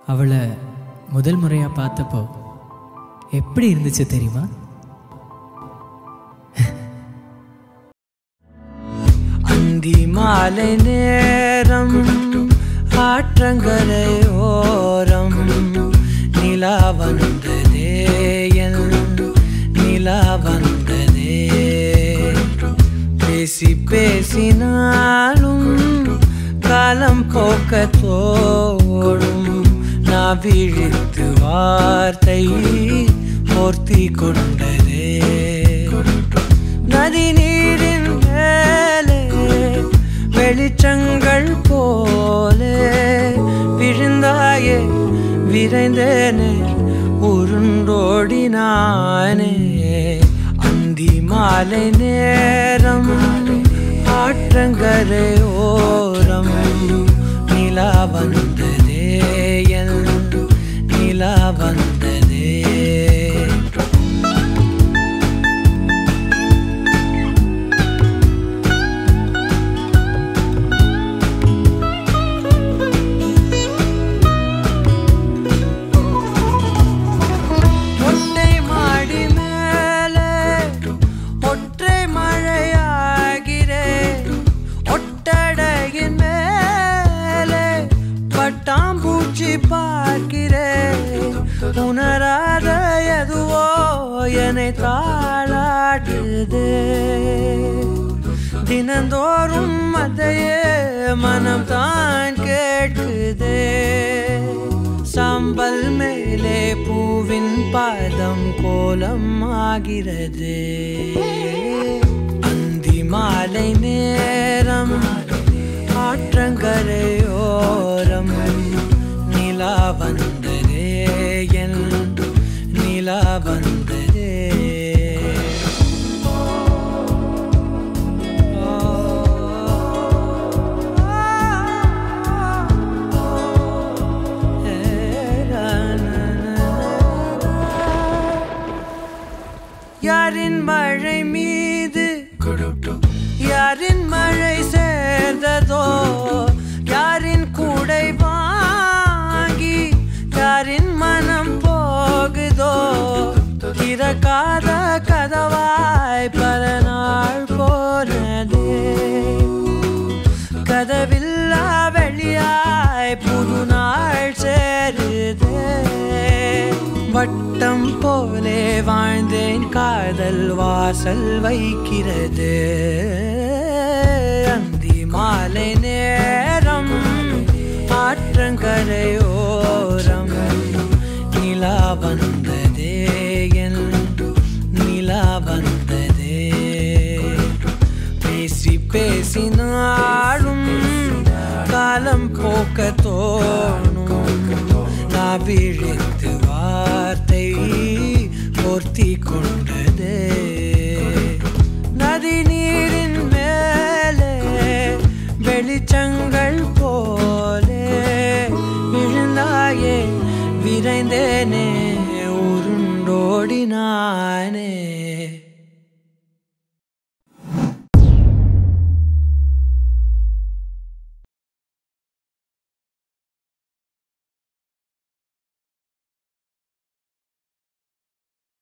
அவளை முதல் முறையாக பார்த்தப்போ எப்படி இருந்துச்சு தெரியுமா அந்தி மாலை நேரம் ஆற்றங்கரை ஓரம் நிலா வந்ததே என் நிலா வந்ததே பேசி பேசினாலும் காலம் போக்க தோடும் நான் விழித்து வார்த்தை போர்த்தி கொண்டதே நதி நீரின் மேலே வெளிச்சங்கள் போலே விழுந்தாயே விரைந்தேனே உருண்டோடினானே அந்தி மாலை நேரம் ஆற்றங்கரை ஓரம் நிலா வந்ததே என் நிலா வந்ததே ஒற்றை மாடி மேலே ஒற்றை மழையாகிறேன் ஒட்டடையின் மேலே பட்டாம்பூச்சி பார்க்கிறேன் உணராத எதுவோ என்னை தாளாட்டுதே தினந்தோறும் அதையே மனம் தான் கேட்குதே சாம்பல் மேலே பூவின் பாதம் கோலம் ஆகிறது அந்தி மாலை நேரம் ஆற்றங்கரையோரம் நிலா வந்ததே என் நிலா வந்ததே யாரின் மழை மீது யாரின் மழை சேர்ந்ததோ யாரின் கூடை வாங்கி யாரின் மனம் போகுதோ திறக்காத கதவாய் பல நாள் போனதே கதவில்லா வெளியாய் புது நாள் சேருதே வட்டம் போலே வாழ்ந்தேன் காதல் வாசல் வைக்கிறது அந்தி மாலை நேரம் ஆற்றங்கரையோரம் நிலா வந்ததே என் நிலா வந்ததே பேசி பேசினாலும் காலம் போக்க தோணும் நான் விழித்து வார்த்தை போர்த்தி கொண்டதே நதி நீரின் மேலே வெளிச்சங்கள் போலே விழுந்தாயே விரைந்தேனே உருண்டோடினானே